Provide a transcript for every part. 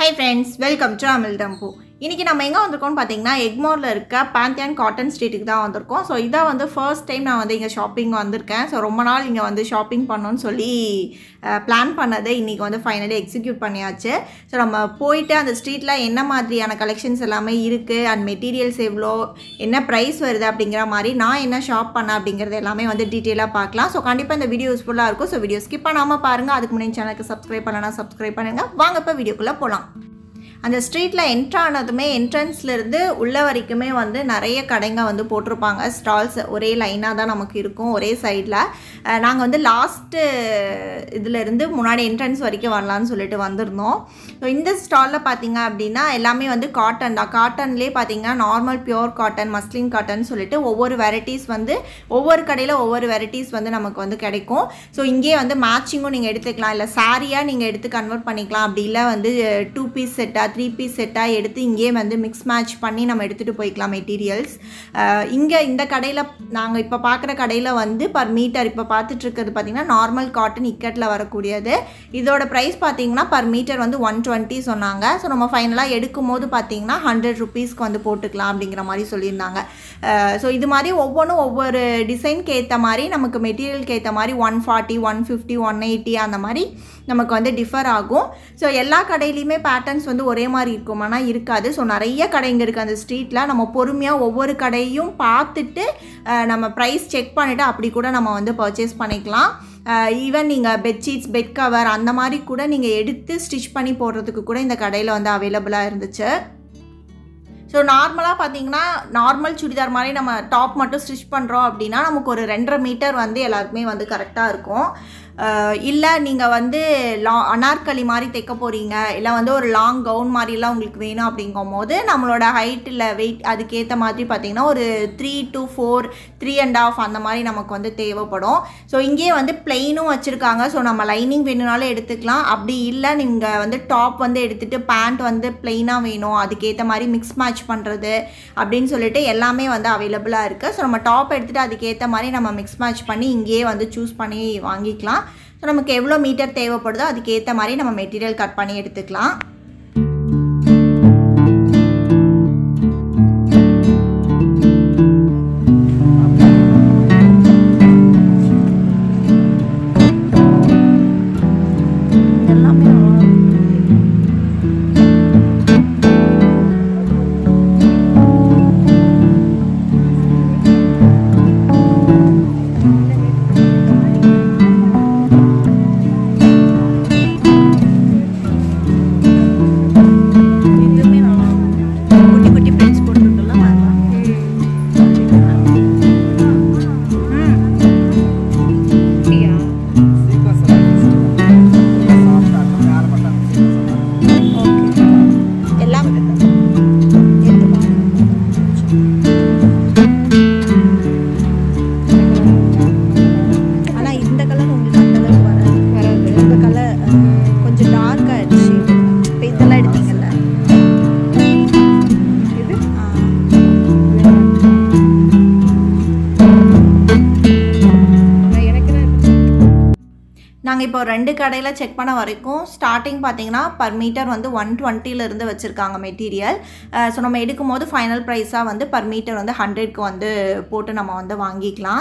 High friends welcome to அமில் டம்பு இன்றைக்கி நம்ம எங்கே வந்திருக்கோம்னு பார்த்தீங்கன்னா எக்மோரில் இருக்க பேந்தியான் காட்டன் ஸ்ட்ரீட்டுக்கு தான் வந்திருக்கோம் ஸோ இதான் வந்து ஃபர்ஸ்ட் டைம் நான் வந்து இங்கே ஷாப்பிங் வந்திருக்கேன் ஸோ ரொம்ப நாள் இங்கே வந்து ஷாப்பிங் பண்ணணும்னு சொல்லி பிளான் பண்ணதை இன்றைக்கி வந்து ஃபைனலி எக்ஸிக்யூட் பண்ணியாச்சு ஸோ நம்ம போயிட்டு அந்த ஸ்ட்ரீட்டில் என்ன மாதிரியான கலெக்ஷன்ஸ் எல்லாமே இருக்குது அண்ட் மெட்டீரியல்ஸ் எவ்வளோ என்ன ப்ரைஸ் வருது அப்படிங்கிற மாதிரி நான் என்ன ஷாப் பண்ணேன் அப்படிங்கிறது எல்லாமே வந்து டீட்டெயிலாக பார்க்கலாம் ஸோ கண்டிப்பாக இந்த வீடியோ யூஸ்ஃபுல்லாக இருக்கும் ஸோ வீடியோ ஸ்கிப் பண்ணாமல் பாருங்கள் அதுக்கு முன்னாடி சேனலுக்கு சப்ஸ்கிரைப் பண்ணலாம் சப்ஸ்கிரைப் பண்ணுங்கள் வாங்க இப்போ வீடியோக்குள்ளே போகலாம் அந்த ஸ்ட்ரீட்டில் என்ட்ரு ஆனதுமே என்ட்ரன்ஸ்லேருந்து உள்ள வரைக்குமே வந்து நிறைய கடைங்க வந்து போட்டிருப்பாங்க ஸ்டால்ஸ் ஒரே லைனாக தான் நமக்கு இருக்கும் ஒரே சைடில் நாங்கள் வந்து லாஸ்ட்டு இதுலேருந்து முன்னாடி என்ட்ரன்ஸ் வரைக்கும் வரலான்னு சொல்லிட்டு வந்திருந்தோம் ஸோ இந்த ஸ்டாலில் பார்த்தீங்க அப்படின்னா எல்லாமே வந்து காட்டன் தான் காட்டன்லேயே பார்த்தீங்கன்னா normal pure cotton muslin cotton சொல்லிட்டு ஒவ்வொரு வெரைட்டிஸ் வந்து ஒவ்வொரு கடையில் ஒவ்வொரு வெரைட்டிஸ் வந்து நமக்கு வந்து கிடைக்கும் ஸோ இங்கேயே வந்து மேட்சிங்கும் நீங்கள் எடுத்துக்கலாம் இல்லை சாரியாக நீங்கள் எடுத்து கன்வெர்ட் பண்ணிக்கலாம் அப்படி இல்லை வந்து டூ பீஸ் செட்டாக த்ரீ பீஸ் செட்டாக எடுத்து இங்கேயே வந்து மிக்ஸ் மேட்ச் பண்ணி நம்ம எடுத்துகிட்டு போய்க்கலாம் மெட்டீரியல்ஸ் இங்கே இந்த கடையில் நாங்கள் இப்போ பார்க்குற கடையில் வந்து பர் மீட்டர் இப்போ பார்த்துட்டு இருக்கிறது பார்த்தீங்கன்னா நார்மல் காட்டன் இக்கட்டில் வரக்கூடியது இதோட ப்ரைஸ் பார்த்தீங்கன்னா பர் மீட்டர் வந்து ஒன் டுவெண்ட்டி சொன்னாங்க ஸோ நம்ம ஃபைனலாக எடுக்கும் போது பார்த்தீங்கன்னா ஹண்ட்ரட் ருபீஸ்க்கு வந்து போட்டுக்கலாம் அப்படிங்கிற மாதிரி சொல்லியிருந்தாங்க ஸோ இது மாதிரி ஒவ்வொன்றும் ஒவ்வொரு டிசைன்க்கு ஏற்ற மாதிரி நமக்கு மெட்டீரியலுக்கு ஏற்ற மாதிரி one forty one fifty one eighty அந்த மாதிரி நமக்கு வந்து டிஃபர் ஆகும் ஸோ எல்லா கடையிலையுமே பேட்டர்ன்ஸ் வந்து ஒரே மாதிரி இருக்குமானா இருக்காது ஸோ நிறைய கடைங்க இருக்குது அந்த ஸ்ட்ரீட்டில் நம்ம பொறுமையாக ஒவ்வொரு கடையும் பார்த்துட்டு நம்ம ப்ரைஸ் செக் பண்ணிவிட்டு அப்படி கூட நம்ம வந்து பர்ச்சேஸ் பண்ணிக்கலாம் ஈவன் நீங்கள் பெட்ஷீட்ஸ் பெட் கவர் அந்த மாதிரி கூட நீங்கள் எடுத்து ஸ்டிச் பண்ணி போடுறதுக்கு கூட இந்த கடையில் வந்து அவைலபிளாக இருந்துச்சு ஸோ நார்மலாக பார்த்தீங்கன்னா நார்மல் சுடிதார் மாதிரி நம்ம டாப் மட்டும் ஸ்டிச் பண்ணுறோம் அப்படின்னா நமக்கு ஒரு ரெண்டரை மீட்டர் வந்து எல்லாருக்குமே வந்து கரெக்டாக இருக்கும் இல்லை நீங்கள் வந்து லா அனார்கலி மாதிரி தைக்க போகிறீங்க இல்லை வந்து ஒரு லாங் கவுன் மாதிரிலாம் உங்களுக்கு வேணும் அப்படிங்கும் போது நம்மளோட ஹைட் இல்லை வெயிட் அதுக்கேற்ற மாதிரி பார்த்தீங்கன்னா ஒரு three to four three and half அந்த மாதிரி நமக்கு வந்து தேவைப்படும் ஸோ இங்கேயே வந்து பிளெயினும் வச்சுருக்காங்க ஸோ நம்ம லைனிங் வேணுனாலும் எடுத்துக்கலாம் அப்படி இல்லை நீங்கள் வந்து டாப் வந்து எடுத்துகிட்டு பேண்ட் வந்து பிளெயினாக வேணும் அதுக்கேற்ற மாதிரி மிக்ஸ் மேட்ச் பண்ணுறது அப்படின்னு சொல்லிட்டு எல்லாமே வந்து அவைலபிளாக இருக்குது ஸோ நம்ம டாப் எடுத்துகிட்டு அதுக்கேற்ற மாதிரி நம்ம மிக்ஸ் மேட்ச் பண்ணி இங்கேயே வந்து சூஸ் பண்ணி வாங்கிக்கலாம் ஸோ நமக்கு எவ்வளோ மீட்டர் தேவைப்படுதோ அதுக்கேற்ற மாதிரி நம்ம மெட்டீரியல் கட் பண்ணி எடுத்துக்கலாம் நாங்கள் இப்போ ரெண்டு கடையில் செக் பண்ண வரைக்கும் ஸ்டார்டிங் பார்த்தீங்கன்னா பர் மீட்டர் வந்து ஒன் டுவெண்ட்டிலேருந்து வச்சுருக்காங்க மெட்டீரியல் ஸோ நம்ம எடுக்கும் போது ஃபைனல் ப்ரைஸாக வந்து பர் மீட்டர் வந்து ஹண்ட்ரட்க்கு வந்து போட்டு நம்ம வந்து வாங்கிக்கலாம்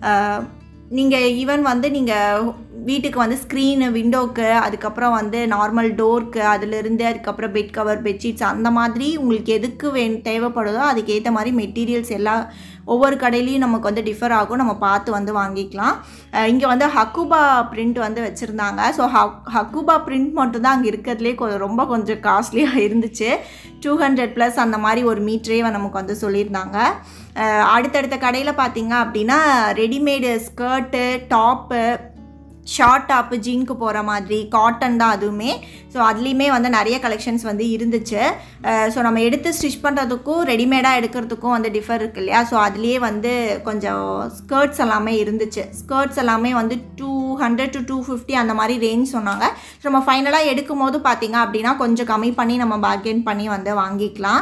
நீங்கள் ஈவன் வந்து நீங்கள் வீட்டுக்கு வந்து ஸ்க்ரீனு விண்டோக்கு அதுக்கப்புறம் வந்து நார்மல் டோருக்கு அதுலேருந்து அதுக்கப்புறம் பெட் கவர் பெட்ஷீட்ஸ் அந்த மாதிரி உங்களுக்கு எதுக்கு வே தேவைப்படுதோ அதுக்கேற்ற மாதிரி மெட்டீரியல்ஸ் எல்லா ஒவ்வொரு கடையிலையும் நமக்கு வந்து டிஃபர் ஆகும் நம்ம பார்த்து வந்து வாங்கிக்கலாம் இங்கே வந்து ஹக்குபா பிரிண்ட் வந்து வச்சுருந்தாங்க ஸோ ஹக் ஹக்குபா பிரிண்ட் மட்டும்தான் அங்கே இருக்கிறதுலே ரொம்ப கொஞ்சம் காஸ்ட்லியாக இருந்துச்சு டூ ஹண்ட்ரட் ப்ளஸ் அந்த மாதிரி ஒரு மீட்டரே நமக்கு வந்து சொல்லியிருந்தாங்க அடுத்தடுத்த கடையில் பார்த்தீங்க அப்படின்னா readymade skirt top short top ஜீனுக்கு போகிற மாதிரி காட்டன் தான் அதுவுமே ஸோ அதுலேயுமே வந்து நிறைய கலெக்ஷன்ஸ் வந்து இருந்துச்சு ஸோ நம்ம எடுத்து ஸ்டிச் பண்ணுறதுக்கும் ரெடிமேடாக எடுக்கிறதுக்கும் வந்து டிஃபர் இருக்கு இல்லையா ஸோ அதுலேயே வந்து கொஞ்சம் ஸ்கர்ட்ஸ் எல்லாமே இருந்துச்சு ஸ்கர்ட்ஸ் எல்லாமே வந்து two hundred to two fifty அந்த மாதிரி ரேஞ்ச் சொன்னாங்க ஸோ நம்ம ஃபைனலாக எடுக்கும் போது பார்த்திங்க அப்படின்னா கொஞ்சம் கம்மி பண்ணி நம்ம பார்கெயின் பண்ணி வந்து வாங்கிக்கலாம்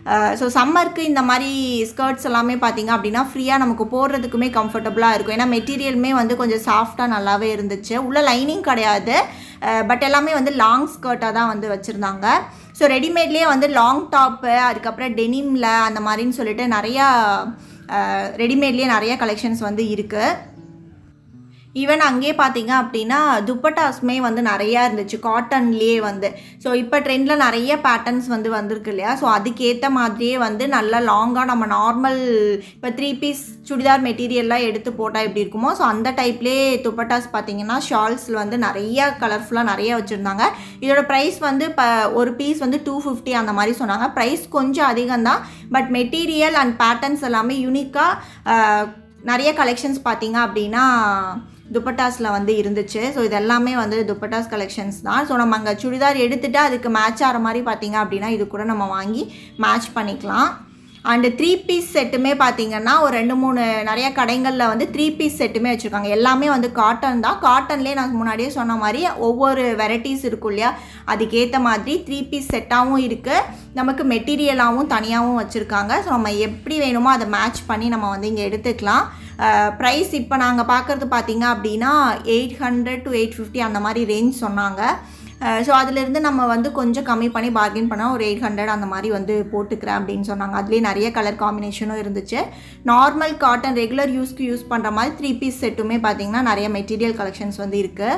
ஸோ சம்மருக்கு இந்த மாதிரி ஸ்கர்ட்ஸ் எல்லாமே பார்த்தீங்க அப்படின்னா ஃப்ரீயாக நமக்கு போடுறதுக்குமே கம்ஃபர்டபுளாக இருக்கும் ஏன்னா மெட்டீரியலுமே வந்து கொஞ்சம் சாஃப்டாக நல்லாவே இருந்துச்சு உள்ள லைனிங் கிடையாது பட் எல்லாமே வந்து லாங் ஸ்கர்ட்டாக தான் வந்து வச்சுருந்தாங்க ஸோ ரெடிமேட்லேயே வந்து லாங் டாப்பு அதுக்கப்புறம் டெனிமில் அந்த மாதிரின்னு சொல்லிட்டு நிறையா ரெடிமேட்லேயே நிறைய கலெக்ஷன்ஸ் வந்து இருக்குது ஈவன் அங்கேயே பார்த்தீங்க அப்படின்னா துப்பட்டாஸ்மே வந்து நிறையா இருந்துச்சு காட்டன்லேயே வந்து ஸோ இப்போ ட்ரெண்டில் நிறைய பேட்டர்ன்ஸ் வந்து வந்திருக்கு இல்லையா ஸோ அதுக்கேற்ற மாதிரியே வந்து நல்லா லாங்காக நம்ம நார்மல் இப்போ த்ரீ பீஸ் சுடிதார் மெட்டீரியல்லாம் எடுத்து போட்டால் எப்படி இருக்குமோ ஸோ அந்த டைப்லேயே துப்பட்டாஸ் பார்த்தீங்கன்னா ஷால்ஸில் வந்து நிறைய கலர்ஃபுல்லாக நிறைய வச்சுருந்தாங்க இதோட ப்ரைஸ் வந்து இப்போ ஒரு பீஸ் வந்து டூ ஃபிஃப்டி அந்த மாதிரி சொன்னாங்க ப்ரைஸ் கொஞ்சம் அதிகம் தான் பட் மெட்டீரியல் அண்ட் பேட்டர்ன்ஸ் எல்லாமே யூனிக்காக நிறைய கலெக்ஷன்ஸ் பார்த்தீங்க அப்படின்னா துப்பட்டாஸில் வந்து இருந்துச்சு ஸோ இது எல்லாமே வந்து துப்பட்டாஸ் கலெக்ஷன்ஸ் தான் ஸோ நம்ம அங்கே சுடிதார் எடுத்துகிட்டு அதுக்கு மேட்ச் ஆகிற மாதிரி பார்த்தீங்க அப்படின்னா இது கூட நம்ம வாங்கி மேட்ச் பண்ணிக்கலாம் அண்டு த்ரீ பீஸ் செட்டுமே பார்த்தீங்கன்னா ஒரு ரெண்டு மூணு நிறைய கடைகளில் வந்து த்ரீ பீஸ் செட்டுமே வச்சுருக்காங்க எல்லாமே வந்து காட்டன் தான் காட்டன்லேயே நான் முன்னாடியே சொன்ன மாதிரி ஒவ்வொரு வெரைட்டிஸ் இருக்கும் இல்லையா அதுக்கேற்ற மாதிரி த்ரீ பீஸ் செட்டாகவும் இருக்குது நமக்கு மெட்டீரியலாகவும் தனியாகவும் வச்சுருக்காங்க ஸோ நம்ம எப்படி வேணுமோ அதை மேட்ச் பண்ணி நம்ம வந்து இங்கே எடுத்துக்கலாம் ப்ரைஸ் இப்போ நாங்கள் பார்க்குறது பார்த்தீங்க அப்படின்னா eight hundred to eight fifty அந்த மாதிரி ரேஞ்ச் சொன்னாங்க ஸோ அதிலிருந்து நம்ம வந்து கொஞ்சம் கம்மி பண்ணி பார்கெயின் பண்ணால் ஒரு எயிட் ஹண்ட்ரட் அந்த மாதிரி வந்து போட்டுக்கிறேன் அப்படின்னு சொன்னாங்க அதுலேயே நிறைய கலர் காம்பினேஷனும் இருந்துச்சு நார்மல் காட்டன் ரெகுலர் யூஸ்க்கு யூஸ் பண்ணுற மாதிரி த்ரீ பீஸ் செட்டுமே பார்த்தீங்கன்னா நிறைய மெட்டீரியல் கலெக்ஷன்ஸ் வந்து இருக்குது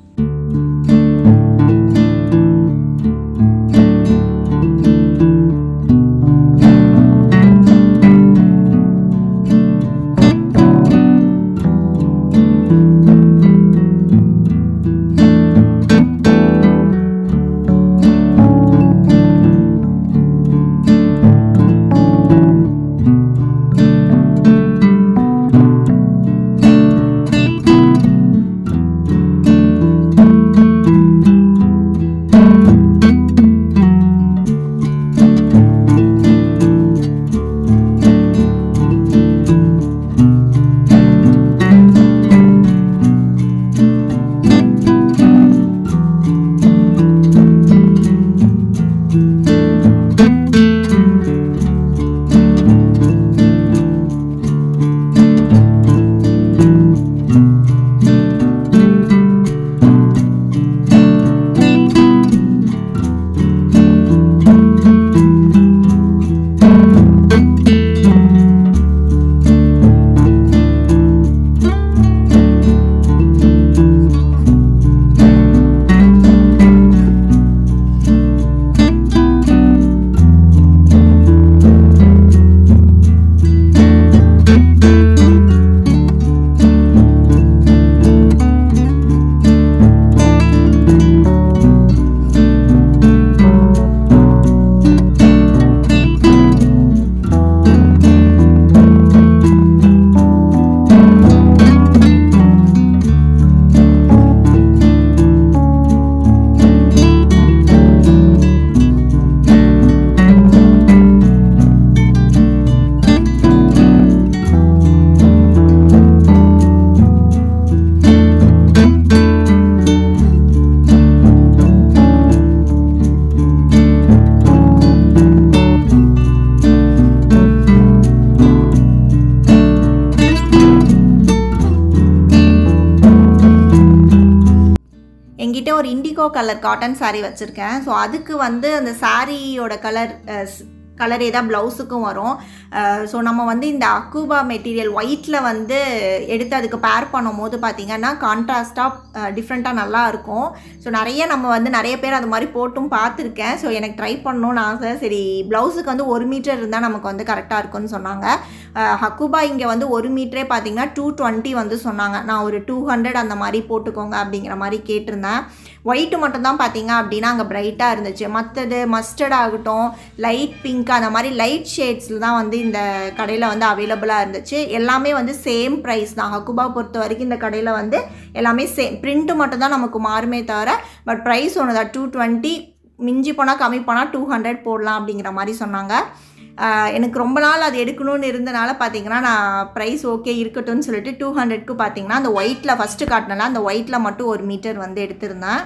என்கிட்ட ஒரு இண்டிகோ கலர் காட்டன் saree வச்சுருக்கேன் ஸோ அதுக்கு வந்து அந்த சாரியோட கலர் கலரே தான் ப்ளவுஸுக்கும் வரும் ஸோ நம்ம வந்து இந்த அக்கூபா மெட்டீரியல் ஒயிட்டில் வந்து எடுத்து அதுக்கு பேர் பண்ணும்போது பார்த்திங்கன்னா கான்ட்ராஸ்ட்டாக டிஃப்ரெண்ட்டாக நல்லா இருக்கும் ஸோ நிறைய நம்ம வந்து நிறைய பேர் அது மாதிரி போட்டும் பார்த்துருக்கேன் ஸோ எனக்கு ட்ரை பண்ணணும்னு ஆசை சரி ப்ளவுஸுக்கு வந்து ஒரு மீட்டர் இருந்தால் நமக்கு வந்து கரெக்டாக இருக்கும்னு சொன்னாங்க ஹக்குபா இங்கே வந்து ஒரு மீட்டரே பார்த்தீங்கன்னா டூ டுவெண்ட்டி வந்து சொன்னாங்க நான் ஒரு டூ ஹண்ட்ரட் அந்த மாதிரி போட்டுக்கோங்க அப்படிங்கிற மாதிரி கேட்டிருந்தேன் ஒயிட்டு மட்டும் தான் பார்த்தீங்க அப்படின்னா அங்கே பிரைட்டாக இருந்துச்சு மற்றது மஸ்டர்ட் ஆகட்டும் லைட் பிங்க் அந்த மாதிரி லைட் ஷேட்ஸில் தான் வந்து இந்த கடையில் வந்து அவைலபிளாக இருந்துச்சு எல்லாமே வந்து சேம் ப்ரைஸ் தான் ஹக்குபா பொறுத்த வரைக்கும் இந்த கடையில் வந்து எல்லாமே சேம் பிரிண்ட்டு மட்டும் தான் நமக்கு மாறுமே தவிர பட் ப்ரைஸ் ஒன்று தான் டூ டுவெண்ட்டி மிஞ்சி போனால் கம்மி போனால் டூ ஹண்ட்ரட் போடலாம் அப்படிங்கிற மாதிரி சொன்னாங்க ஆஹ் எனக்கு ரொம்ப நாள் அது எடுக்கணும்னு இருந்தனால பார்த்தீங்கன்னா நான் ப்ரைஸ் ஓகே இருக்கட்டும்னு சொல்லிட்டு டூ ஹண்ட்ரட்க்கு பார்த்தீங்கன்னா அந்த ஒயிட்டில் ஃபஸ்ட்டு காட்டினால அந்த ஒயிட்டில் மட்டும் ஒரு மீட்டர் வந்து எடுத்திருந்தேன்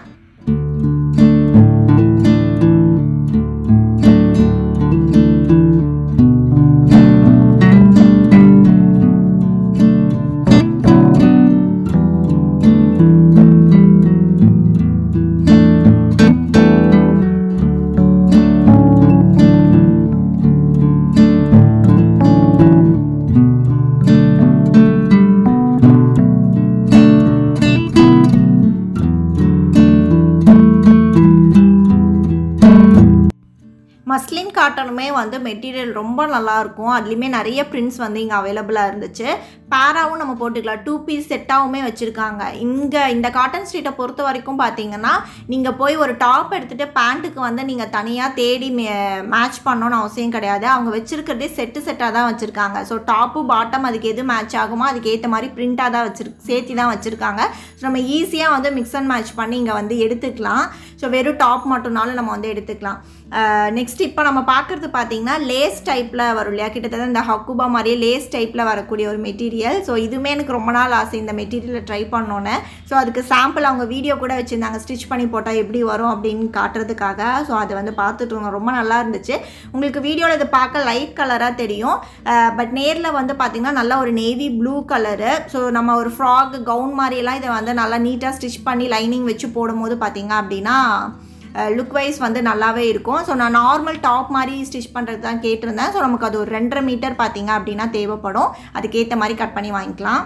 மஸ்லின் காட்டனுமே வந்து மெட்டீரியல் ரொம்ப நல்லாயிருக்கும் அதுலேயுமே நிறைய பிரிண்ட்ஸ் வந்து இங்கே அவைலபிளாக இருந்துச்சு பேராவும் நம்ம போட்டுக்கலாம் டூ பீஸ் செட்டாகவுமே வச்சுருக்காங்க இங்கே இந்த காட்டன் ஸ்ட்ரீட்டை பொறுத்த வரைக்கும் பார்த்தீங்கன்னா நீங்கள் போய் ஒரு டாப் எடுத்துகிட்டு பேண்ட்டுக்கு வந்து நீங்கள் தனியாக தேடி மேட்ச் பண்ணணும்னு அவசியம் கிடையாது அவங்க வச்சுருக்கிறதே செட்டு செட்டாக தான் வச்சுருக்காங்க ஸோ டாப்பு பாட்டம் அதுக்கு எது மேட்ச் ஆகுமோ அதுக்கு ஏற்ற மாதிரி பிரிண்ட்டாக தான் வச்சிரு சேர்த்து தான் வச்சுருக்காங்க ஸோ நம்ம ஈஸியாக வந்து மிக்ஸ் அண்ட் மேட்ச் பண்ணி இங்கே வந்து எடுத்துக்கலாம் ஸோ வெறும் டாப் மட்டும்னாலும் நம்ம வந்து எடுத்துக்கலாம் நெக்ஸ்ட் இப்போ நம்ம பார்க்குறது பார்த்தீங்கன்னா லேஸ் டைப்பில் வரும் இல்லையா கிட்டத்தட்ட இந்த ஹக்குபா மாதிரியே லேஸ் டைப்பில் வரக்கூடிய ஒரு மெட்டீரியல் ஸோ இதுவுமே எனக்கு ரொம்ப நாள் ஆசை இந்த மெட்டீரியலை ட்ரை பண்ணோன்னே ஸோ அதுக்கு சாம்பிள் அவங்க வீடியோ கூட வச்சுருந்தாங்க ஸ்டிச் பண்ணி போட்டால் எப்படி வரும் அப்படின்னு காட்டுறதுக்காக ஸோ அதை வந்து பார்த்துட்டு இருந்தோம் ரொம்ப நல்லா இருந்துச்சு உங்களுக்கு வீடியோவில் இது பார்க்க லைட் கலராக தெரியும் பட் நேரில் வந்து பார்த்திங்கன்னா நல்ல ஒரு நேவி ப்ளூ கலரு ஸோ நம்ம ஒரு ஃப்ராக் கவுன் மாதிரியெல்லாம் இதை வந்து நல்லா நீட்டாக ஸ்டிச் பண்ணி லைனிங் வச்சு போடும்போது பார்த்திங்க அப்படின்னா லுக் வைஸ் வந்து நல்லாவே இருக்கும் ஸோ நான் நார்மல் டாப் மாதிரி ஸ்டிச் பண்ணுறது தான் கேட்டிருந்தேன் ஸோ நமக்கு அது ஒரு ரெண்டரை மீட்டர் பார்த்தீங்க அப்படின்னா தேவைப்படும் அதுக்கேற்ற மாதிரி கட் பண்ணி வாங்கிக்கலாம்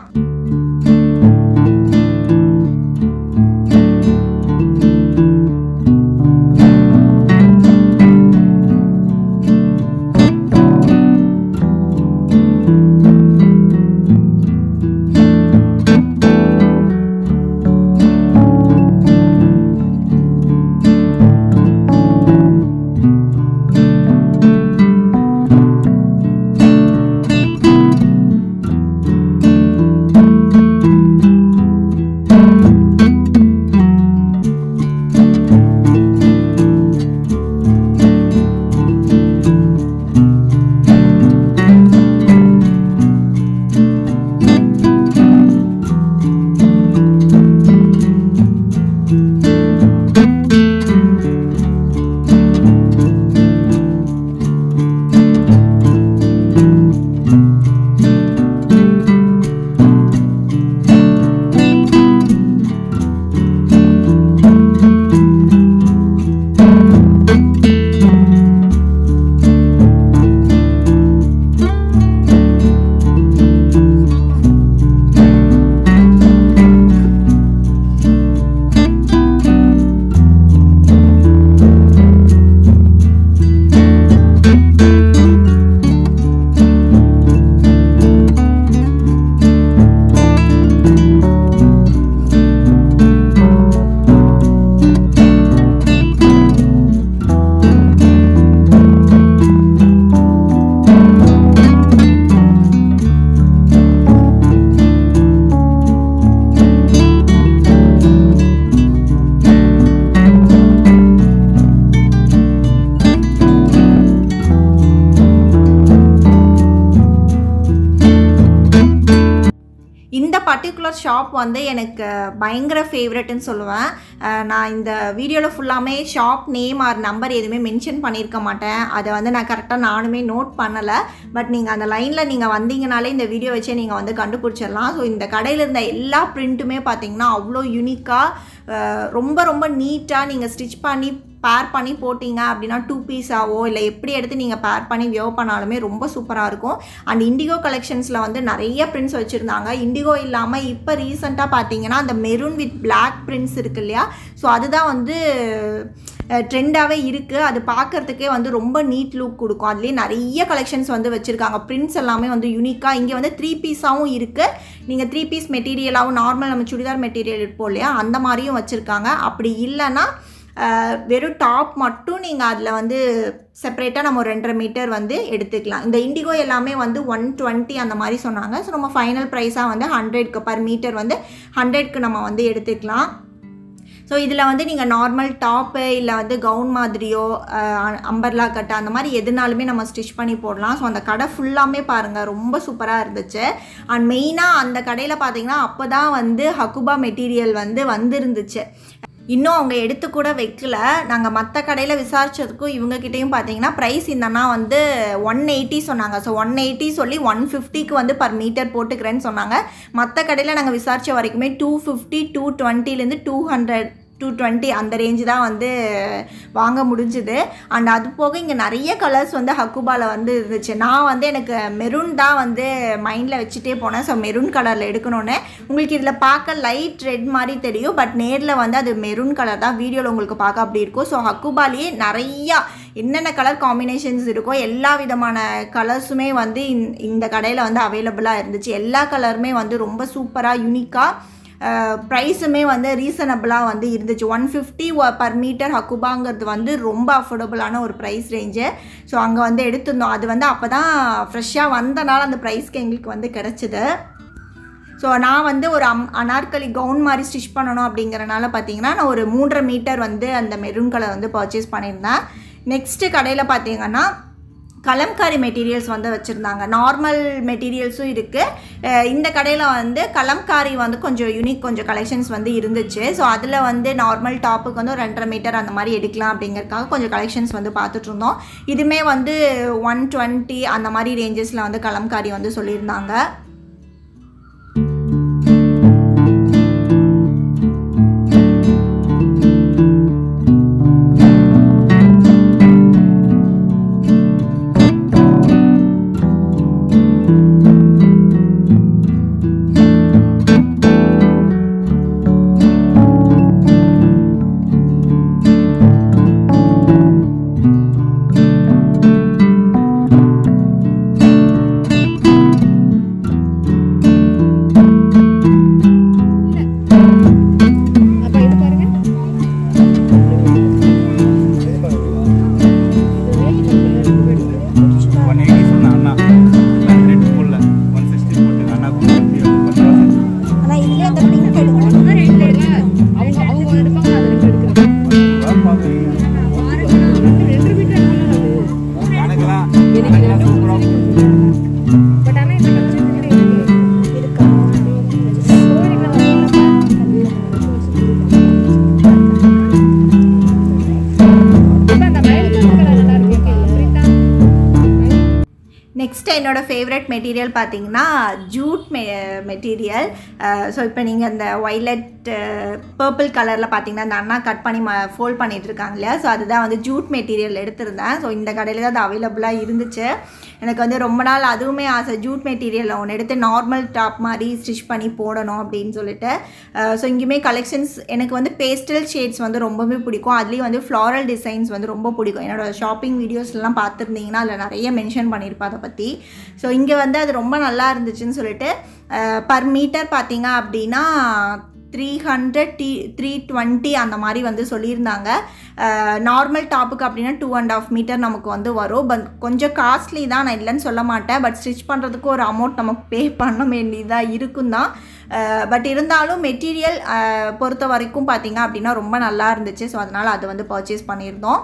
இந்த பர்டிகுலர் ஷாப் வந்து எனக்கு பயங்கர ஃபேவரெட்னு சொல்லுவேன் அஹ் நான் இந்த வீடியோவில் ஃபுல்லாமே ஷாப் நேம் ஆர் நம்பர் எதுவுமே மென்ஷன் பண்ணியிருக்க மாட்டேன் அதை வந்து நான் கரெக்டாக நானுமே நோட் பண்ணலை பட் நீங்கள் அந்த லைனில் நீங்கள் வந்தீங்கனாலே இந்த வீடியோ வச்சே நீங்கள் வந்து கண்டுபிடிச்சிடலாம் ஸோ இந்த கடையில் இருந்த எல்லா பிரிண்ட்டுமே பார்த்தீங்கன்னா அவ்வளோ யூனிக்காக ரொம்ப ரொம்ப நீட்டாக நீங்கள் ஸ்டிச் பண்ணி பேர் பண்ணி போட்டிங்க அப்படின்னா டூ பீஸாவோ இல்லை எப்படி எடுத்து நீங்கள் பேர் பண்ணி வியோ பண்ணாலுமே ரொம்ப சூப்பராக இருக்கும் அண்ட் இண்டிகோ கலெக்ஷன்ஸில் வந்து நிறைய பிரிண்ட்ஸ் வச்சுருந்தாங்க இண்டிகோ இல்லாமல் இப்போ ரீசெண்டாக பார்த்தீங்கன்னா அந்த மெரூன் வித் Black பிரிண்ட்ஸ் இருக்கு இல்லையா ஸோ அதுதான் வந்து ட்ரெண்டாகவே இருக்குது அது பார்க்குறதுக்கே வந்து ரொம்ப நீட் லுக் கொடுக்கும் அதுலேயே நிறைய கலெக்ஷன்ஸ் வந்து வச்சுருக்காங்க பிரிண்ட்ஸ் எல்லாமே வந்து யூனிக்காக இங்கே வந்து த்ரீ பீஸாகவும் இருக்குது நீங்கள் த்ரீ பீஸ் மெட்டீரியலாகவும் நார்மல் நம்ம சுடிதார் மெட்டீரியல் இருப்போம் இல்லையா அந்த மாதிரியும் வச்சுருக்காங்க அப்படி இல்லைன்னா அஹ், வெறும் டாப் மட்டும் நீங்கள் அதில் வந்து செப்பரேட்டாக நம்ம ஒரு ரெண்டரை மீட்டர் வந்து எடுத்துக்கலாம் இந்த இண்டிகோ எல்லாமே வந்து ஒன் டுவெண்ட்டி அந்த மாதிரி சொன்னாங்க ஸோ நம்ம ஃபைனல் ப்ரைஸாக வந்து ஹண்ட்ரட்க்கு பர் மீட்டர் வந்து ஹண்ட்ரட்க்கு நம்ம வந்து எடுத்துக்கலாம் ஸோ இதில் வந்து நீங்கள் நார்மல் டாப்பு இல்லை வந்து கவுன் மாதிரியோ அம்பர்லா கட்டு அந்த மாதிரி எதுனாலுமே நம்ம ஸ்டிச் பண்ணி போடலாம் ஸோ அந்த கடை ஃபுல்லாமே பாருங்கள் ரொம்ப சூப்பராக இருந்துச்சு அண்ட் மெயினாக அந்த கடையில் பார்த்தீங்கன்னா அப்போ தான் வந்து ஹக்குபா மெட்டீரியல் வந்து வந்திருந்துச்சு இன்னும் அவங்க எடுத்து கூட வைக்கல நாங்கள் மற்ற கடையில் விசாரிச்சதுக்கும் இவங்ககிட்டயும் பார்த்தீங்கன்னா ப்ரைஸ் என்னன்னா வந்து ஒன் எயிட்டி சொன்னாங்க ஸோ ஒன் எயிட்டி சொல்லி ஒன் ஃபிஃப்டிக்கு வந்து பர் மீட்டர் போட்டுக்கிறேன்னு சொன்னாங்க மற்ற கடையில் நாங்கள் விசாரித்த வரைக்குமே டூ ஃபிஃப்டி டூ டுவெண்ட்டிலேருந்து டூ ஹண்ட்ரட் டூ டுவெண்ட்டி அந்த ரேஞ்சு தான் வந்து வாங்க முடிஞ்சுது அண்ட் அது போக இங்கே நிறைய கலர்ஸ் வந்து ஹக்குபாவில் வந்து இருந்துச்சு நான் வந்து எனக்கு மெரூன் தான் வந்து மைண்டில் வச்சுட்டே போனேன் ஸோ மெரூன் கலரில் எடுக்கணும்னு உங்களுக்கு இதில் பார்க்க லைட் ரெட் மாதிரி தெரியும் பட் நேரில் வந்து அது மெரூன் கலர் தான் வீடியோவில் உங்களுக்கு பார்க்க அப்படி இருக்கும் ஸோ ஹக்குபாலேயே நிறையா என்னென்ன கலர் காம்பினேஷன்ஸ் இருக்கோ எல்லா விதமான கலர்ஸுமே வந்து இந்த- இந்த கடையில் வந்து அவைலபிளாக இருந்துச்சு எல்லா கலருமே வந்து ரொம்ப சூப்பராக யூனிக்காக ப்ரைஸுமே வந்து ரீசனபிளாக வந்து இருந்துச்சு ஒன் ஃபிஃப்டி பர் மீட்டர் ஹக்குபாங்கிறது வந்து ரொம்ப அஃபோர்டபுளான ஒரு ப்ரைஸ் ரேஞ்சு ஸோ அங்கே வந்து எடுத்திருந்தோம் அது வந்து அப்போ தான் ஃப்ரெஷ்ஷாக வந்தனால அந்த ப்ரைஸ்க்கு எங்களுக்கு வந்து கிடச்சிது ஸோ நான் வந்து ஒரு அம் அனார்கலி கவுன் மாதிரி ஸ்டிச் பண்ணணும் அப்படிங்கிறனால பார்த்தீங்கன்னா நான் ஒரு மூன்றரை மீட்டர் வந்து அந்த மெரூன் கலர் வந்து பர்ச்சேஸ் பண்ணியிருந்தேன் நெக்ஸ்ட்டு கடையில் பார்த்தீங்கன்னா கலம்காரி மெட்டீரியல்ஸ் வந்து வச்சுருந்தாங்க நார்மல் மெட்டீரியல்ஸும் இருக்குது இந்த கடையில் வந்து கலம்காரி வந்து கொஞ்சம் யூனிக் கொஞ்சம் கலெக்ஷன்ஸ் வந்து இருந்துச்சு ஸோ அதில் வந்து நார்மல் டாப்புக்கு வந்து ஒரு ரெண்டரை மீட்டர் அந்த மாதிரி எடுக்கலாம் அப்படிங்கறதுக்காக கொஞ்சம் கலெக்ஷன்ஸ் வந்து பார்த்துட்டு இருந்தோம் இதுமே வந்து ஒன் டுவெண்ட்டி அந்த மாதிரி ரேஞ்சஸில் வந்து கலம்காரி வந்து சொல்லியிருந்தாங்க அப்ப இது பாருங்க ஒன் எயிட்டி சொன்ன அண்ணா ரெட் ஃபுல்ல ஒன் சிக்ஸ்டி போட்டு அண்ணா ஆனால் இதுலேயே அந்த பிங்க் எடுக்கணும் ஆனா ரெண்டு இல்ல. அவங்க அவங்க எடுப்பாங்க அது ரெண்டு எடுக்கிறாங்க ரெண்டு மீட்டர் கணக்கெல்லாம் எனக்கு ரெண்டு பட் ஆனா இந்த கலெக்ஷன் இருக்கு இருக்கா இப்ப அந்த மயில் கலர் நல்லா இருக்கு பிரீதா நெக்ஸ்ட் என்னோட ஃபேவரட் மெட்டீரியல் பார்த்தீங்கன்னா ஜூட் மெ மெட்டீரியல் ஸோ இப்போ நீங்கள் அந்த ஒய்லட் பர்பிள் கலரில் பார்த்தீங்கன்னா அந்த அண்ணா கட் பண்ணி ம ஃபோல்ட் பண்ணிட்டு இருக்காங்க இல்லையா ஸோ அதுதான் வந்து ஜூட் மெட்டீரியல் எடுத்திருந்தேன் ஸோ இந்த கடையில் தான் அது அவைலபிளாக இருந்துச்சு எனக்கு வந்து ரொம்ப நாள் அதுவுமே ஆசை ஜூட் மெட்டீரியலில் ஒன்று எடுத்து நார்மல் டாப் மாதிரி ஸ்டிச் பண்ணி போடணும் அப்படின்னு சொல்லிட்டு ஸோ இங்கேயுமே கலெக்ஷன்ஸ் எனக்கு வந்து பேஸ்டல் ஷேட்ஸ் வந்து ரொம்பவே பிடிக்கும் அதுலேயும் வந்து ஃப்ளாரல் டிசைன்ஸ் வந்து ரொம்ப பிடிக்கும் என்னோட ஷாப்பிங் வீடியோஸ்லாம் பார்த்துருந்தீங்கன்னா அதில் நிறைய மென்ஷன் பண்ணியிருப்பேன் அதை பற்றி ஸோ இங்கே வந்து அது ரொம்ப நல்லா இருந்துச்சுன்னு சொல்லிட்டு பர் மீட்டர் பார்த்தீங்க அப்படின்னா த்ரீ ஹண்ட்ரட் டி த்ரீ டுவெண்ட்டி அந்த மாதிரி வந்து சொல்லியிருந்தாங்க நார்மல் டாப்புக்கு அப்படின்னா டூ அண்ட் ஆஃப் மீட்டர் நமக்கு வந்து வரும் பட் கொஞ்சம் காஸ்ட்லி தான் நான் இல்லைன்னு சொல்ல மாட்டேன் பட் ஸ்டிச் பண்ணுறதுக்கு ஒரு அமௌண்ட் நமக்கு பே பண்ண வேண்டியதாக இருக்கும் தான் பட் இருந்தாலும் மெட்டீரியல் பொறுத்த வரைக்கும் பார்த்தீங்க அப்படின்னா ரொம்ப நல்லா இருந்துச்சு ஸோ அதனால் அது வந்து பர்ச்சேஸ் பண்ணியிருந்தோம்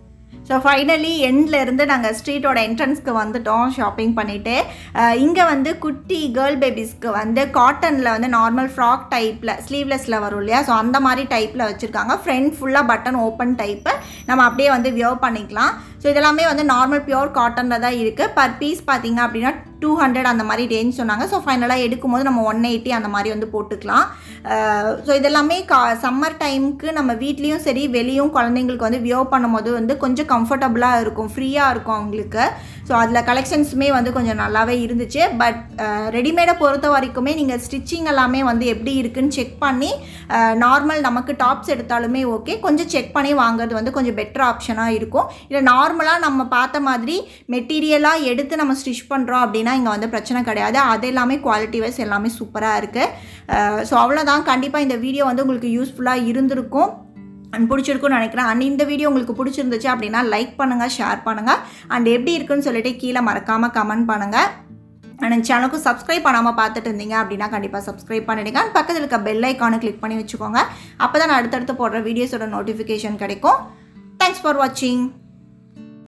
ஸோ ஃபைனலி இருந்து நாங்கள் ஸ்ட்ரீட்டோட என்ட்ரன்ஸ்க்கு வந்துட்டோம் ஷாப்பிங் பண்ணிவிட்டு இங்கே வந்து குட்டி கேர்ள் பேபிஸ்க்கு வந்து காட்டனில் வந்து நார்மல் ஃப்ராக் டைப்பில் ஸ்லீவ்லெஸில் வரும் இல்லையா ஸோ அந்த மாதிரி டைப்பில் வச்சுருக்காங்க ஃப்ரண்ட் ஃபுல்லாக பட்டன் ஓப்பன் டைப்பு நம்ம அப்படியே வந்து வியர் பண்ணிக்கலாம் ஸோ இதெல்லாமே வந்து நார்மல் பியோர் காட்டனில் தான் இருக்குது பர் பீஸ் பார்த்தீங்க அப்படின்னா டூ ஹண்ட்ரட் அந்த மாதிரி ரேஞ்ச் சொன்னாங்க ஸோ ஃபைனலாக எடுக்கும்போது நம்ம ஒன் எயிட்டி அந்த மாதிரி வந்து போட்டுக்கலாம் ஸோ இதெல்லாமே கா சம்மர் டைமுக்கு நம்ம வீட்லேயும் சரி வெளியும் குழந்தைங்களுக்கு வந்து வியர் பண்ணும்போது வந்து கொஞ்சம் கம்ஃபர்டபுளாக இருக்கும் ஃப்ரீயாக இருக்கும் அவங்களுக்கு ஸோ அதில் கலெக்ஷன்ஸுமே வந்து கொஞ்சம் நல்லாவே இருந்துச்சு பட் ரெடிமேடை பொறுத்த வரைக்குமே நீங்கள் ஸ்டிச்சிங் எல்லாமே வந்து எப்படி இருக்குன்னு செக் பண்ணி நார்மல் நமக்கு டாப்ஸ் எடுத்தாலுமே ஓகே கொஞ்சம் செக் பண்ணி வாங்குறது வந்து கொஞ்சம் பெட்டர் ஆப்ஷனாக இருக்கும் இல்லை நார்மலாக நம்ம பார்த்த மாதிரி மெட்டீரியலாக எடுத்து நம்ம ஸ்டிச் பண்ணுறோம் அப்படின்னா இங்கே வந்து பிரச்சனை கிடையாது அது எல்லாமே குவாலிட்டி வைஸ் எல்லாமே சூப்பராக இருக்குது ஸோ அவ்வளோதான் கண்டிப்பாக இந்த வீடியோ வந்து உங்களுக்கு யூஸ்ஃபுல்லாக இருந்திருக்கும் அண்ட் பிடிச்சிருக்கும்னு நினைக்கிறேன் அண்ட் இந்த வீடியோ உங்களுக்கு பிடிச்சிருந்துச்சு அப்படின்னா லைக் பண்ணுங்கள் ஷேர் பண்ணுங்கள் அண்ட் எப்படி இருக்குன்னு சொல்லிட்டு கீழே மறக்காமல் கமெண்ட் பண்ணுங்கள் அண்ட் சேனலுக்கும் சப்ஸ்கிரைப் பண்ணாமல் பார்த்துட்டு இருந்தீங்க அப்படின்னா கண்டிப்பாக சப்ஸ்கிரைப் பண்ணிடுங்க அண்ட் பக்கத்தில் இருக்க பெல் ஐக்கானை கிளிக் பண்ணி வச்சுக்கோங்க அப்போ தான் நான் அடுத்தடுத்து போடுற வீடியோஸோட நோட்டிஃபிகேஷன் கிடைக்கும் தேங்க்ஸ் ஃபார் வாட்சிங்